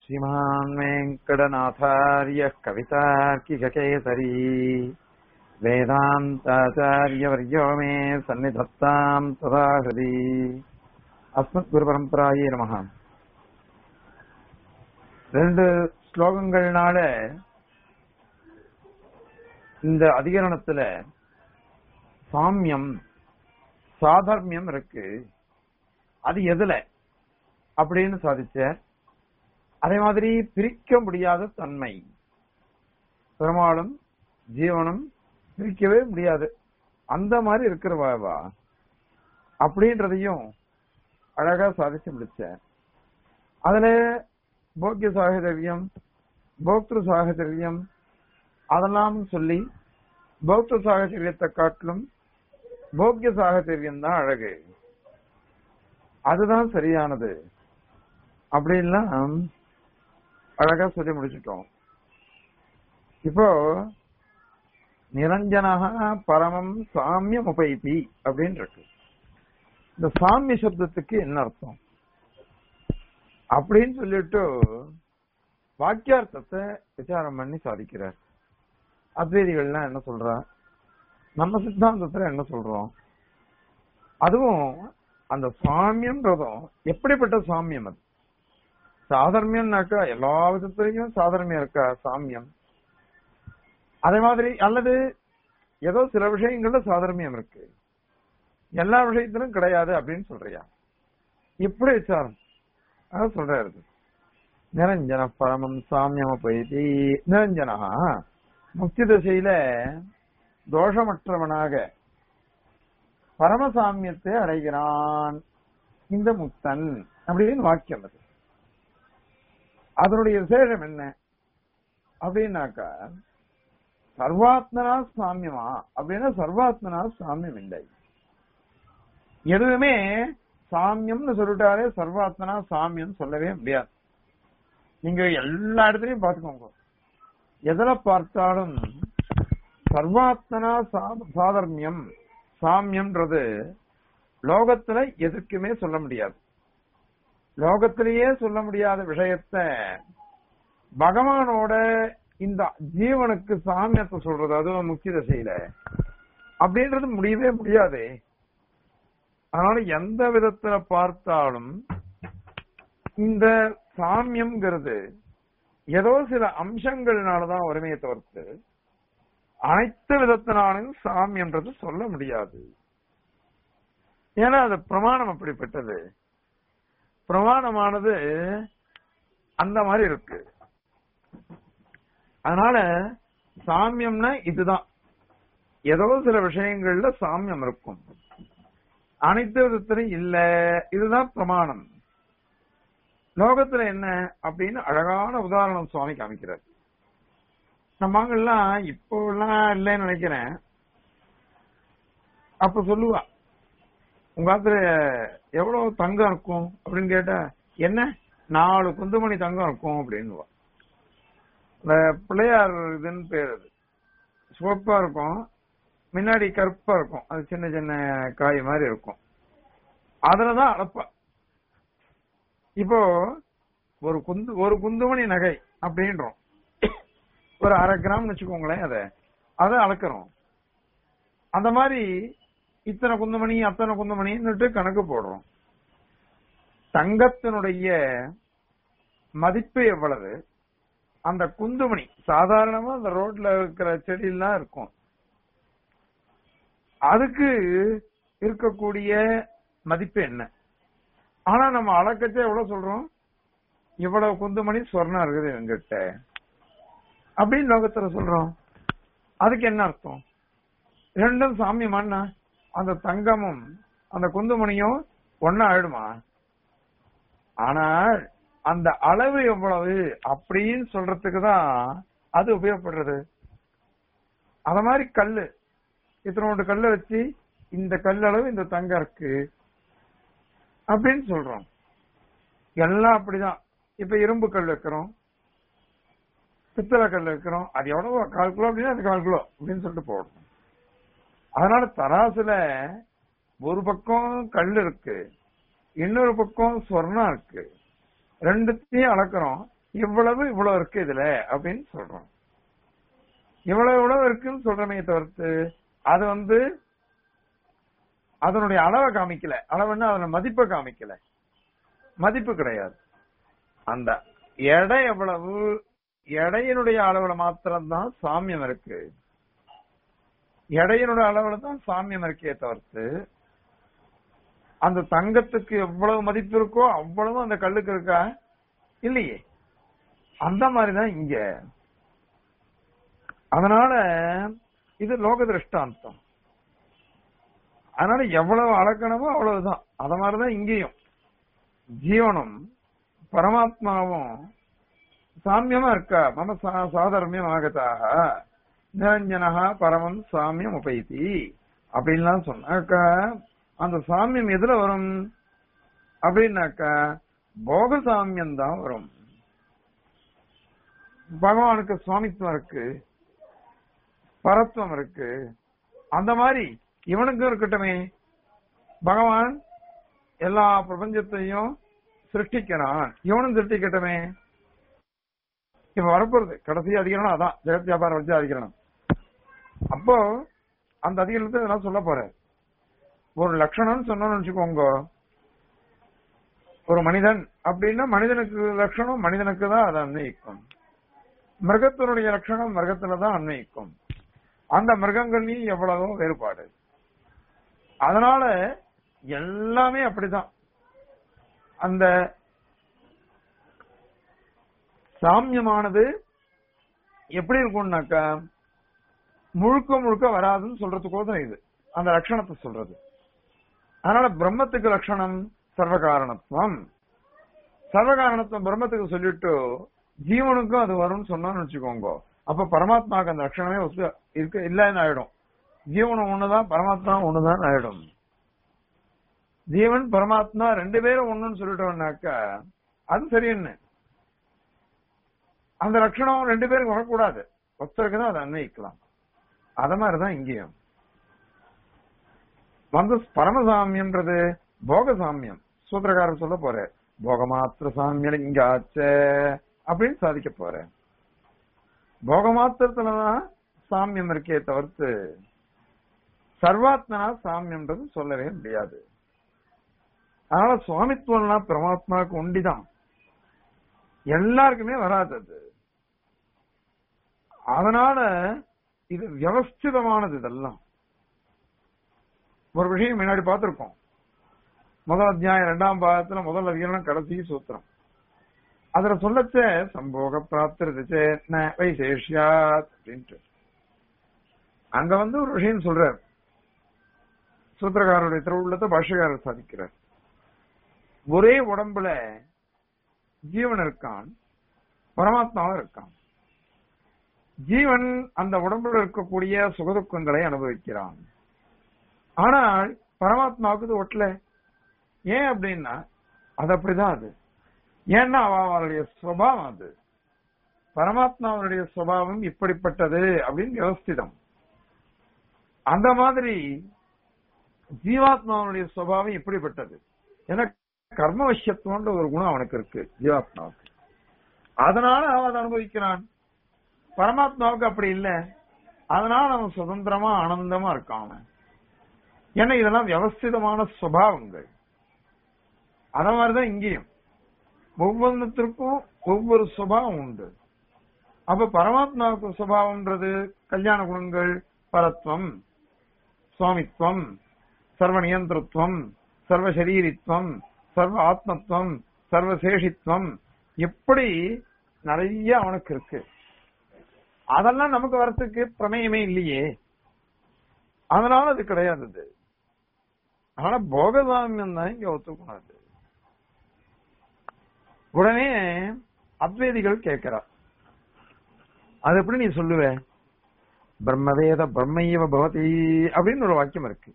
श्रीमान् वेङ्कटनाथार्यः कवितार्किककेसरी वेदान्ताचार्यवर्यो मे सन्निधत्ताम् तदा हृदि அஸ்மத்குருபரம்பராயே நமக ரெண்டு ஸ்லோகங்கள்னால இந்த அதிகரணத்துல சாமியம் சாதர்மியம் இருக்கு அது எதுல அப்படின்னு சாதிச்ச அதே மாதிரி பிரிக்க முடியாத தன்மை பெருமாளும் ஜீவனும் பிரிக்கவே முடியாது அந்த மாதிரி இருக்கிறவாவா அப்படின்றதையும் அழகா சாதிச்சு முடிச்ச அதுல போக்கிய சாகதரியம் போக்திரு சாகதரியம் அதெல்லாம் சொல்லி போக்திரு சாகச்சரியத்தை காட்டிலும் போக்கிய சாகச்சரியம் தான் அழகு அதுதான் சரியானது அப்படின்லாம் அழகா சொல்லி முடிச்சிட்டோம் இப்போ நிரஞ்சனகா பரமம் சாமியம் உபைதி அப்படின்னு இருக்கு இந்த சாமிய சப்தத்துக்கு என்ன அர்த்தம் அப்படின்னு சொல்லிட்டு வாக்கியார்த்தத்தை விசாரம் பண்ணி சாதிக்கிறார் அத்வைதிகள்லாம் என்ன சொல்றா நம்ம சித்தாந்தத்துல என்ன சொல்றோம் அதுவும் அந்த சாமியம்ன்றதும் எப்படிப்பட்ட சாமியம் அது சாதர்மியம்னாக்கா எல்லா விதத்திலையும் சாதர்மியம் இருக்கா சாமியம் அதே மாதிரி அல்லது ஏதோ சில விஷயங்கள்ல சாதர்மியம் இருக்கு எல்லா விஷயத்திலும் கிடையாது அப்படின்னு சொல்றியா இப்படி விசாரம் அதான் சொல்றாரு நிரஞ்சன பரமம் சாமியம் போயிட்டு நிரஞ்சனா முக்தி திசையில தோஷமற்றவனாக பரமசாமியத்தை அடைகிறான் இந்த முக்தன் அப்படின்னு வாக்கியம் அது அதனுடைய விசேஷம் என்ன அப்படின்னாக்கா சர்வாத்மனா சாமியமா அப்படின்னா சர்வாத்மனா சாமியம் இல்லை எதுவுமே சாமியம்னு சொல்லிட்டாலே சர்வாத்மனா சாமியம் சொல்லவே முடியாது நீங்க எல்லா இடத்துலயும் பாத்துக்கோங்க எதுல பார்த்தாலும் சர்வாத்மனா சாதர்மியம் சாமியம்ன்றது லோகத்துல எதுக்குமே சொல்ல முடியாது லோகத்திலேயே சொல்ல முடியாத விஷயத்த பகவானோட இந்த ஜீவனுக்கு சாமியத்தை சொல்றது அதுவும் முக்கிய திசையில அப்படின்றது முடியவே முடியாது அதனால எந்த விதத்துல பார்த்தாலும் இந்த சாமியம்ங்கிறது ஏதோ சில அம்சங்கள்னாலதான் ஒருமையை தவிர்த்து அனைத்து விதத்தினாலும் சாமியம்ன்றது சொல்ல முடியாது ஏன்னா அது பிரமாணம் அப்படிப்பட்டது பிரமாணமானது அந்த மாதிரி இருக்கு அதனால சாமியம்னா இதுதான் ஏதோ சில விஷயங்கள்ல சாமியம் இருக்கும் அனைத்து விதத்திலும் இல்ல இதுதான் பிரமாணம் லோகத்துல என்ன அப்படின்னு அழகான உதாரணம் சுவாமி காமிக்கிறார் நம்மங்கெல்லாம் இப்போ எல்லாம் இல்லைன்னு நினைக்கிறேன் அப்ப சொல்லுவா உங்க ஆத்துல எவ்வளவு தங்கம் இருக்கும் அப்படின்னு கேட்டா என்ன நாலு குந்துமணி தங்கம் இருக்கும் அப்படின்னுவா இந்த பிள்ளையார் இதுன்னு பேர் அது சிவப்பா இருக்கும் முன்னாடி கருப்பா இருக்கும் அது சின்ன சின்ன காய் மாதிரி இருக்கும் அதுலதான் அளப்பா இப்போ ஒரு குந்து ஒரு குந்துமணி நகை அப்படின்றோம் ஒரு அரை கிராம் வச்சுக்கோங்களேன் அத அதை அளக்குறோம் அந்த மாதிரி இத்தனை குந்துமணி அத்தனை குந்துமணின்னுட்டு கணக்கு போடுறோம் தங்கத்தினுடைய மதிப்பு எவ்வளவு அந்த குந்துமணி சாதாரணமா அந்த ரோட்ல இருக்கிற செடியெல்லாம் இருக்கும் அதுக்கு இருக்கக்கூடிய மதிப்பு என்ன ஆனா நம்ம அளக்கச்சே எவ்வளவு சொல்றோம் இவ்வளவு குந்துமணி சொர்ணம் இருக்குது எங்கிட்ட அப்படின்னு லோகத்துல சொல்றோம் அதுக்கு என்ன அர்த்தம் ரெண்டும் சாமியமானா அந்த தங்கமும் அந்த குந்துமணியும் ஒன்னா ஆயிடுமா ஆனால் அந்த அளவு எவ்வளவு அப்படின்னு சொல்றதுக்கு தான் அது உபயோகப்படுறது அத மாதிரி கல்லு இத்தனோண்டு கல்ல வச்சு இந்த கல் அளவு இந்த தங்கம் இருக்கு அப்படின்னு சொல்றோம் எல்லாம் அப்படிதான் இப்ப இரும்பு கல் வைக்கிறோம் பித்தளை கல் வைக்கிறோம் அது எவ்வளவு கால் கிலோ அப்படின்னா அது கால் கிலோ அப்படின்னு சொல்லிட்டு போடுறோம் அதனால தராசுல ஒரு பக்கம் கல் இருக்கு இன்னொரு பக்கம் சொர்ணம் இருக்கு ரெண்டுத்தையும் அளக்குறோம் இவ்வளவு இவ்வளவு இருக்கு இதுல அப்படின்னு சொல்றோம் இவ்வளவு இவ்வளவு இருக்குன்னு சொல்றமே தவிர்த்து அது வந்து அதனுடைய அளவை காமிக்கல அளவுன்னா அதன மதிப்பை காமிக்கல மதிப்பு கிடையாது அந்த எடை எவ்வளவு எடையினுடைய அளவுல மாத்திரம்தான் சாமியம் இருக்கு எடையினுடைய அளவுல தான் சாமியம் இருக்கே தவிர்த்து அந்த தங்கத்துக்கு எவ்வளவு மதிப்பு இருக்கோ அவ்வளவு அந்த கல்லுக்கு இருக்கா இல்லையே அந்த மாதிரிதான் இங்க அதனால இது லோக திருஷ்டாந்தம் அதனால எவ்வளவு அளக்கணுமோ அவ்வளவுதான் அத மாதிரிதான் இங்கேயும் ஜீவனும் பரமாத்மாவும் சாமியமா இருக்கா மம சா- சாதர்மியம் ஆகத்தாக நிரஞ்சனகா பரமம் சாமியம் உபைத்தி அப்படின்லாம் சொன்னாக்கா அந்த சாமியம் எதுல வரும் அப்படின்னாக்கா போக சாமியம் தான் வரும் பகவானுக்கு சுவாமித்துவம் இருக்கு பரத்துவம் இருக்கு அந்த மாதிரி இவனுக்கும் இருக்கட்டுமே பகவான் எல்லா பிரபஞ்சத்தையும் சிருஷ்டிக்கிறான் இவனும் சிருஷ்டிக்கட்டுமே இப்ப வரப்போறது கடைசி அதிகரணம் அதான் ஜெகத் வியாபாரம் வச்சு அதிகரணம் அப்போ அந்த அதிகரணத்தை இதெல்லாம் சொல்ல போறேன் ஒரு லட்சணம்னு சொன்னோம்னு வச்சுக்கோங்க ஒரு மனிதன் அப்படின்னா மனிதனுக்கு லட்சணம் மனிதனுக்கு தான் அதை அன்வயிக்கும் மிருகத்தினுடைய லட்சணம் மிருகத்துல தான் அன்வயிக்கும் அந்த மிருகங்கள்லயும் எவ்வளவோ வேறுபாடு அதனால எல்லாமே அப்படிதான் அந்த சாமியமானது எப்படி இருக்கும்னாக்கா முழுக்க முழுக்க வராதுன்னு சொல்றதுக்கோசரம் இது அந்த லட்சணத்தை சொல்றது அதனால பிரம்மத்துக்கு லட்சணம் சர்வகாரணத்துவம் சர்வகாரணத்துவம் பிரம்மத்துக்கு சொல்லிட்டு ஜீவனுக்கும் அது வரும்னு சொன்னோம்னு வச்சுக்கோங்க அப்ப பரமாத்மாவுக்கு அந்த லட்சணமே ஒத்து- இருக்க இல்லைன்னு ஆயிடும் ஜீவனம் ஒண்ணுதான் பரமாத்மா ஒண்ணுதான் ஆயிடும் ஜீவன் பரமாத்மா ரெண்டு பேரும் ஒண்ணுன்னு சொல்லிட்டோம்னாக்கா அது சரின்னு அந்த லட்சணம் ரெண்டு பேருக்கு வரக்கூடாது ஒருத்தருக்கு தான் அதை அன்வயிக்கலாம் அத மாதிரிதான் இங்கேயும் வந்து பரமசாமியம்ன்றது போகசாமியம் சூத்திரக்காரர் சொல்ல போற போகமாத்திர சாமியம் இங்க ஆச்ச அப்படின்னு சாதிக்க போற போகமாத்திரத்துலதான் சாமியம் இருக்கே தவிர்த்து சர்வாத்மனா சாமியம்ன்றது சொல்லவே முடியாது அதனால சுவாமித்துவம்லாம் பரமாத்மாவுக்கு உண்டிதான் எல்லாருக்குமே வராது அது அதனால இது வியவஸ்திதமானது இதெல்லாம் ஒரு விஷயம் முன்னாடி பார்த்திருக்கோம் முதல் அத்தியாயம் இரண்டாம் பாகத்துல முதல் அதிகாரம் கடைசி சூத்திரம் அதுல சொல்லச்ச சம்போக பிராப்திருச்சு வைசேஷ்யாத் அப்படின்ட்டு அங்க வந்து ஒரு விஷயம் சொல்றார் சூத்திரக்காரருடைய திருவுள்ளத்தை பாஷகாரர் சாதிக்கிறார் ஒரே உடம்புல ஜீவன் இருக்கான் பரமாத்மாவும் இருக்கான் ஜீவன் அந்த உடம்புல இருக்கக்கூடிய சுகதுக்கங்களை அனுபவிக்கிறான் ஆனால் பரமாத்மாவுக்கு இது ஒட்டல ஏன் அப்படின்னா அது அப்படிதான் அது ஏன்னா அவ- அவருடைய சுபாவம் அது பரமாத்மாவுடைய சுபாவம் இப்படிப்பட்டது அப்படின்னு வியவஸ்திதம் அந்த மாதிரி ஜீவாத்மாவுடைய சுபாவம் இப்படிப்பட்டது ஏன்னா கர்மவசியத்துவன்ற ஒரு குணம் அவனுக்கு இருக்கு ஜீவாத்மாவுக்கு அதனால அவன் அதை அனுபவிக்கிறான் பரமாத்மாவுக்கு அப்படி இல்ல அதனால அவன் சுதந்திரமா ஆனந்தமா இருக்கான் அவன் ஏன்னா இதெல்லாம் வியவஸ்திதமான சுபாவங்கள் அத மாதிரிதான் இங்கேயும் ஒவ்வொன்றுத்திற்கும் ஒவ்வொரு சுபாவம் உண்டு அப்ப பரமாத்மாவுக்கு சுபாவம்ன்றது கல்யாண குணங்கள் பரத்வம் சுவாமித்வம் சர்வ நியந்திரத்துவம் சர்வ சரீரித்வம் சர்வ ஆத்மத்துவம் சர்வ சேஷித்வம் இப்படி நிறைய அவனுக்கு இருக்கு அதெல்லாம் நமக்கு வரத்துக்கு பிரமேயமே இல்லையே அதனால அது கிடையாது அது ஆனா போகசாமியம் தான் இங்க ஒத்துக்கணும் அது உடனே அத்வைதிகள் கேட்கிறா அது எப்படி நீ சொல்லுவ பிரம்மவேத பிரம்மையவ பவதி அப்படின்னு ஒரு வாக்கியம் இருக்கு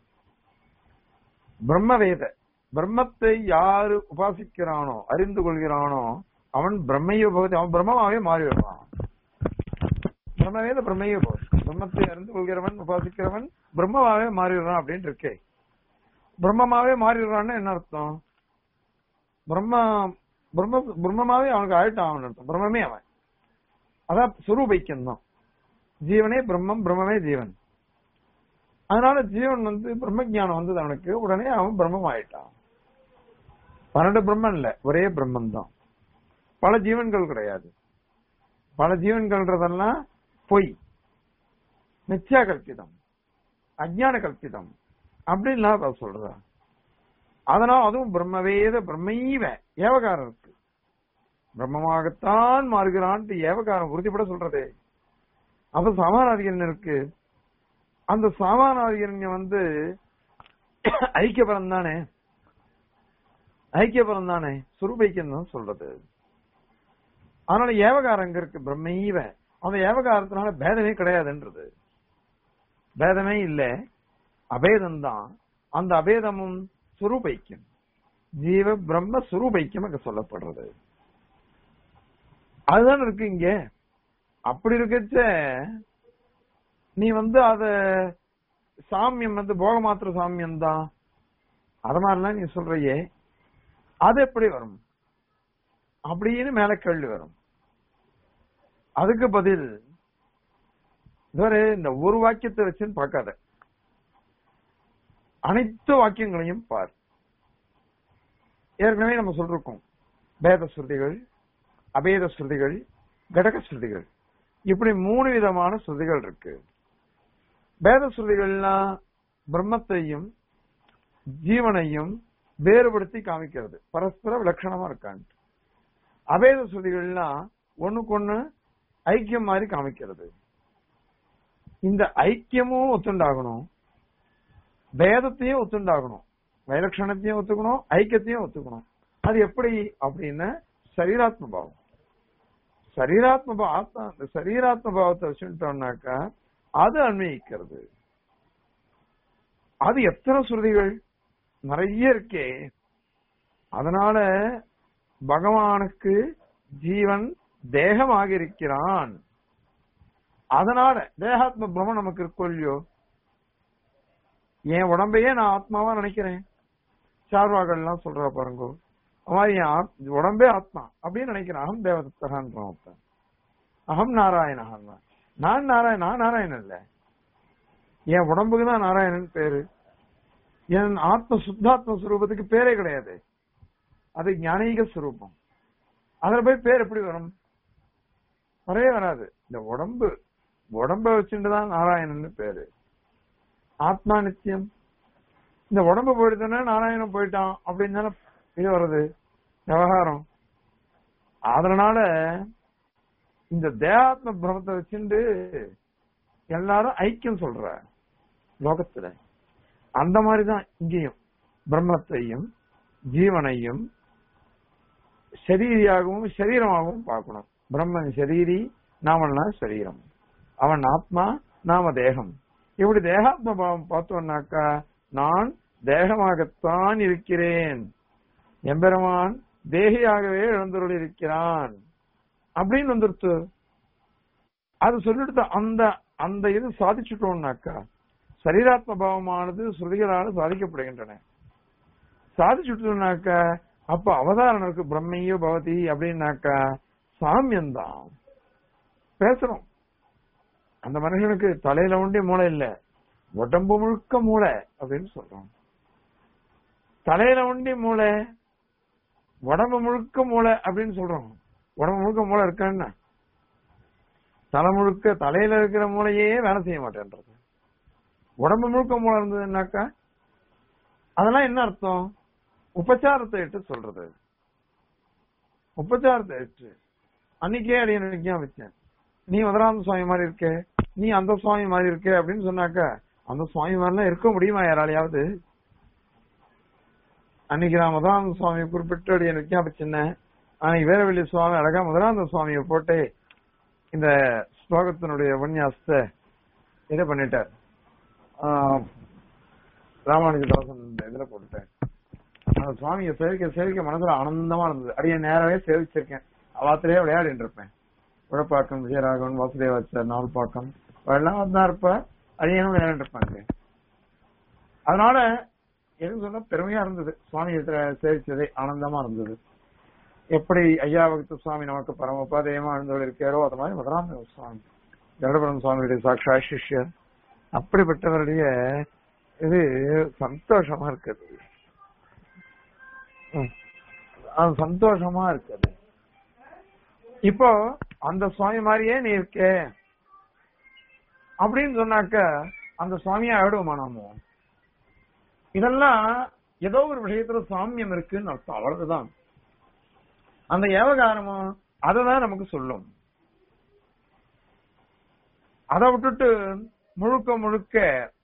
பிரம்மவேத பிரம்மத்தை யாரு உபாசிக்கிறானோ அறிந்து கொள்கிறானோ அவன் பிரம்மையவ பவதி அவன் பிரம்மமாவே மாறிவிடுவான் பிரம்மவேத பிரம்மையவ பவதி பிரம்மத்தை அறிந்து கொள்கிறவன் உபாசிக்கிறவன் பிரம்மமாவே மாறிடுறான் அப்படின்னு இருக்கே பிரம்மமாவே மாறிடுறான்னு என்ன அர்த்தம் பிரம்ம பிரம்ம பிரம்மமாவே அவனுக்கு ஆயிட்டான் அவன் அர்த்தம் பிரம்மமே அவன் அதான் சுரூபைக்கியம் தான் ஜீவனே பிரம்மம் பிரம்மமே ஜீவன் அதனால ஜீவன் வந்து பிரம்ம ஞானம் வந்தது அவனுக்கு உடனே அவன் பிரம்மம் ஆயிட்டான் பன்னெண்டு பிரம்மன் இல்ல ஒரே பிரம்மன் தான் பல ஜீவன்கள் கிடையாது பல ஜீவன்கள்ன்றதெல்லாம் பொய் மித்யா கல்பிதம் அஜ்ஞான கல்பிதம் அப்படின்லாம் அவ சொல்றா அதனால் அதுவும் பிரம்மவேத பிரம்மைவ ஏவகாரம் இருக்கு பிரம்மமாகத்தான் மாறுகிறான்ட்டு ஏவகாரம் உறுதிப்பட சொல்றதே அப்ப சமானாதிகரன் இருக்கு அந்த சமானாதிகரன் வந்து ஐக்கியபரம் தானே ஐக்கியபரம் தானே சுரூபைக்கியம் தான் சொல்றது அதனால ஏவகாரம் எங்க இருக்கு பிரம்மைவ அந்த ஏவகாரத்தினால பேதமே கிடையாதுன்றது பேதமே இல்ல அபேதம் தான் அந்த அபேதமும் சுரூபைக்கியம் ஜீவ பிரம்ம சுரூபைக்கியம் அங்க சொல்லப்படுறது அதுதான் இருக்கு இங்க அப்படி இருக்கச்ச நீ வந்து அத சாமியம் வந்து போக மாத்திர சாமியம் தான் அத மாதிரிலாம் நீ சொல்றியே அது எப்படி வரும் அப்படின்னு மேல கேள்வி வரும் அதுக்கு பதில் இதுவரை இந்த ஒரு வாக்கியத்தை வச்சுன்னு பார்க்காத அனைத்து வாக்கியங்களையும் பார் ஏற்கனவே நம்ம சொல்லிருக்கோம் பேத ஸ்ருதிகள் அபேத ஸ்ருதிகள் கடக ஸ்ருதிகள் இப்படி மூணு விதமான ஸ்ருதிகள் இருக்கு பேத ஸ்ருதிகள்லாம் பிரம்மத்தையும் ஜீவனையும் வேறுபடுத்தி காமிக்கிறது பரஸ்பர விலட்சணமா இருக்கான் அபேத ஸ்ருதிகள்லாம் ஒண்ணுக்கொண்ணு ஐக்கியம் மாதிரி காமிக்கிறது இந்த ஐக்கியமும் ஒத்துண்டாகணும் பேதத்தையும் ஒத்துண்டாகணும் வைலட்சணத்தையும் ஒத்துக்கணும் ஐக்கியத்தையும் ஒத்துக்கணும் அது எப்படி அப்படின்னு சரீராத்ம பாவம் சரீராத்ம ஆத்மா அந்த சரீராத்ம பாவத்தை வச்சுட்டோம்னாக்கா அது அன்வயிக்கிறது அது எத்தனை ஸ்ருதிகள் நிறைய இருக்கே அதனால பகவானுக்கு ஜீவன் தேகமாக இருக்கிறான் அதனால தேகாத்ம பிரம்மம் நமக்கு இருக்கோ இல்லையோ என் உடம்பையே நான் ஆத்மாவா நினைக்கிறேன் சார்வாகள்லாம் சொல்றா பாருங்க மாதிரி என் ஆத்- உடம்பே ஆத்மா அப்படின்னு நினைக்கிறேன் அகம் தேவதத்தகான்ற ஒருத்தன் அகம் நாராயணன் நான் நாராயண நான் நாராயணன் இல்ல என் உடம்புக்கு தான் நாராயணன் பேரு என் ஆத்ம சுத்தாத்ம சுரூபத்துக்கு பேரே கிடையாது அது ஞானீக சுரூபம் அதுல போய் பேர் எப்படி வரும் வரவே வராது இந்த உடம்பு உடம்ப வச்சுட்டு தான் நாராயணன் பேரு ஆத்மா நித்தியம் இந்த உடம்பு போயிடுதுன்னா நாராயணன் போயிட்டான் அப்படின்னு தானே இது வருது விவகாரம் அதனால இந்த தேகாத்ம பிரமத்தை வச்சுட்டு எல்லாரும் ஐக்கியம் சொல்ற லோகத்துல அந்த மாதிரிதான் இங்கேயும் பிரம்மத்தையும் ஜீவனையும் சரீரியாகவும் சரீரமாகவும் பார்க்கணும் பிரம்மன் சரீரி நாமெல்லாம் சரீரம் அவன் ஆத்மா நாம தேகம் இப்படி தேகாத்ம பாவம் பார்த்தோம்னாக்கா நான் தேகமாகத்தான் இருக்கிறேன் எம்பெருமான் தேகியாகவே இழந்தருள் இருக்கிறான் அப்படின்னு வந்துருத்து அது சொல்லிட்டு அந்த அந்த இது சாதிச்சுட்டோம்னாக்கா சரீராத்ம பாவமானது ஸ்ருதிகளால் சாதிக்கப்படுகின்றன சாதிச்சுட்டோம்னாக்கா அப்ப அவதாரணருக்கு பிரம்மையோ பவதி அப்படின்னாக்கா சாமியம்தான் பேசுறோம் அந்த மனுஷனுக்கு தலையில உண்டே மூளை இல்ல உடம்பு முழுக்க மூளை அப்படின்னு சொல்றோம் தலையில உண்டி மூளை உடம்பு முழுக்க மூளை அப்படின்னு சொல்றோம் உடம்பு முழுக்க மூளை இருக்கான்னா தலை முழுக்க தலையில இருக்கிற மூளையே வேலை செய்ய மாட்டேன்றது உடம்பு முழுக்க மூளை இருந்ததுன்னாக்கா அதெல்லாம் என்ன அர்த்தம் உபச்சாரத்தை இட்டு சொல்றது உபச்சாரத்தை இட்டு அன்னைக்கே அடி நினைக்காம வச்சேன் நீ மதுராந்த சுவாமி மாதிரி இருக்க நீ அந்த சுவாமி மாதிரி இருக்க அப்படின்னு சொன்னாக்கா அந்த சுவாமி மாதிரிலாம் இருக்க முடியுமா யாராலையாவது அன்னைக்கு நான் மதுராந்த சுவாமியை குறிப்பிட்டு அடி நிற்காம வச்சிருந்தேன் அன்னைக்கு வேறவெளி சுவாமி அழகா மதுராந்த சுவாமியை போட்டு இந்த ஸ்லோகத்தினுடைய உபன்யாசத்தை இதை பண்ணிட்டார் ஆஹ், ராமானுஜதாசன் இந்த இதுல போட்டுட்டேன் அந்த சுவாமியை சேவிக்க சேவிக்க மனசுல ஆனந்தமா இருந்தது அடிய நேரவே சேவிச்சிருக்கேன் அவாத்திலேயே விளையாடிட்டு இருப்பேன் உழப்பாக்கம் விஜயராகவன் வாசுதேவாச்சார் நாவல்பாக்கம் எல்லாம் வந்தா இருப்ப அடியனும் விளையாடிட்டு இருப்பாங்க அதனால எதுவும் சொன்னா பெருமையா இருந்தது சுவாமி இடத்துல சேவிச்சதே ஆனந்தமா இருந்தது எப்படி ஐயா பக்த சுவாமி நமக்கு பரம உபாதயமா எழுந்தவர் இருக்காரோ அது மாதிரி மதுராம சுவாமி கருடபுரம் சுவாமியுடைய சாட்சா சிஷ்யர் அப்படிப்பட்டவருடைய இது சந்தோஷமா இருக்குது ம். அது சந்தோஷமா இருக்குது இப்போ அந்த சுவாமி மாதிரியே நீ இருக்க அப்படின்னு சொன்னாக்க அந்த சுவாமியா ஆயிடுவோமா நாம இதெல்லாம் ஏதோ ஒரு விஷயத்துல சாமியம் இருக்குன்னு அர்த்தம் அவ்வளவுதான் அந்த ஏவகாரமும் அததான் நமக்கு சொல்லும் அதை விட்டுட்டு முழுக்க முழுக்க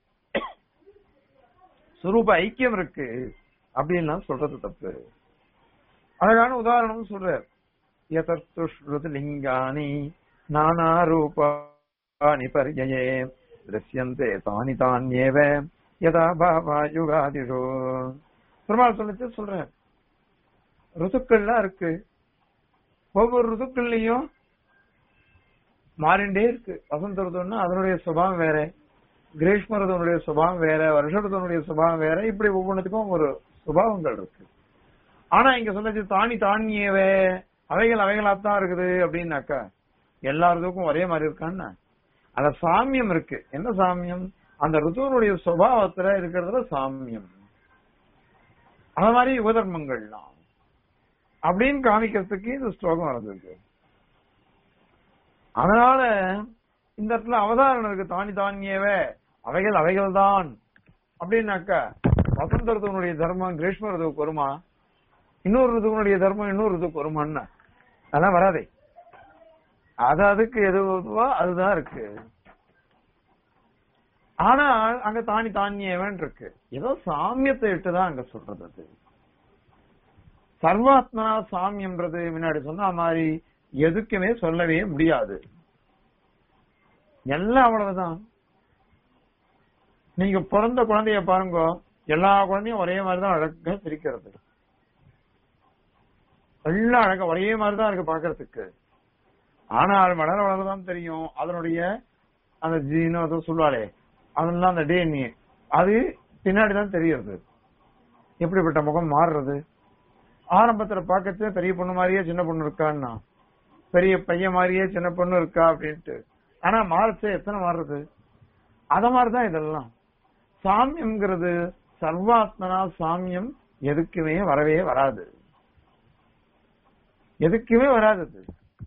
சுரூப ஐக்கியம் இருக்கு அப்படின்லாம் சொல்றது தப்பு அழகான உதாரணம் சொல்றார் யதர்த்து ஸ்ருதி லிங்கானி நானா ரூபானி பர்யயே திருஷ்யந்தே தானி தானியேவ யதா பாபா யுகாதிஷோ பெருமாள் சொல்லிச்சு சொல்றேன் ருதுக்கள்லாம் இருக்கு ஒவ்வொரு ருதுக்கள்லயும் மாறிண்டே இருக்கு வசந்த ருதுன்னா அதனுடைய சுபாவம் வேற கிரீஷ்ம ருதனுடைய சுபாவம் வேற வருஷ ருதனுடைய சுபாவம் வேற இப்படி ஒவ்வொன்றுத்துக்கும் ஒரு சுபாவங்கள் இருக்கு ஆனா இங்க சொன்னது தானி தானியவே அவைகள் அவைகளாத்தான் இருக்குது அப்படின்னாக்கா எல்லா ருதுக்கும் ஒரே மாதிரி இருக்கான்னு அந்த சாமியம் இருக்கு என்ன சாமியம் அந்த ருதுவனுடைய சுபாவத்துல இருக்கிறதுல சாமியம் அந்த மாதிரி யுகதர்மங்கள்லாம் அப்படின்னு காமிக்கிறதுக்கு இந்த ஸ்லோகம் வந்திருக்கு அதனால இந்த இடத்துல அவதாரணம் இருக்கு தானி தானியவே அவைகள் அவைகள் தான் அப்படின்னாக்கா வசந்த ருதுவனுடைய தர்மம் கிரீஷ்ம ருதுவுக்கு வருமா இன்னொரு ருதுவனுடைய தர்மம் இன்னொரு ருதுவுக்கு வருமான்னு அதெல்லாம் வராதே அது அதுக்கு எது எதுவோ அதுதான் இருக்கு ஆனால் அங்க தானி தானியவன் இருக்கு ஏதோ சாமியத்தை இட்டுதான் அங்க சொல்றது அது சர்வாத்மனா சாமியம்ன்றது முன்னாடி சொன்ன மாதிரி எதுக்குமே சொல்லவே முடியாது எல்லாம் அவ்வளவுதான் நீங்க பிறந்த குழந்தைய பாருங்க எல்லா குழந்தையும் ஒரே மாதிரிதான் அழகா சிரிக்கிறது எல்லாம் அழகா ஒரே மாதிரிதான் இருக்கு பாக்குறதுக்கு ஆனால் வளர வளரதான் தெரியும் அதனுடைய அந்த ஜீனோ ஏதோ சொல்லுவாளே அதெல்லாம் அந்த டிஎன்ஏ அது பின்னாடிதான் தெரியுது எப்படிப்பட்ட முகம் மாறுறது ஆரம்பத்துல பார்க்கச்சே பெரிய பொண்ணு மாதிரியே சின்ன பொண்ணு இருக்கான்னா பெரிய பையன் மாதிரியே சின்ன பொண்ணு இருக்கா அப்படின்ட்டு ஆனா மாறச்சே எத்தனை மாறுறது அத மாதிரிதான் இதெல்லாம் சாமியம்ங்கிறது சர்வாத்மனா சாமியம் எதுக்குமே வரவே வராது எதுக்குமே வராது அது.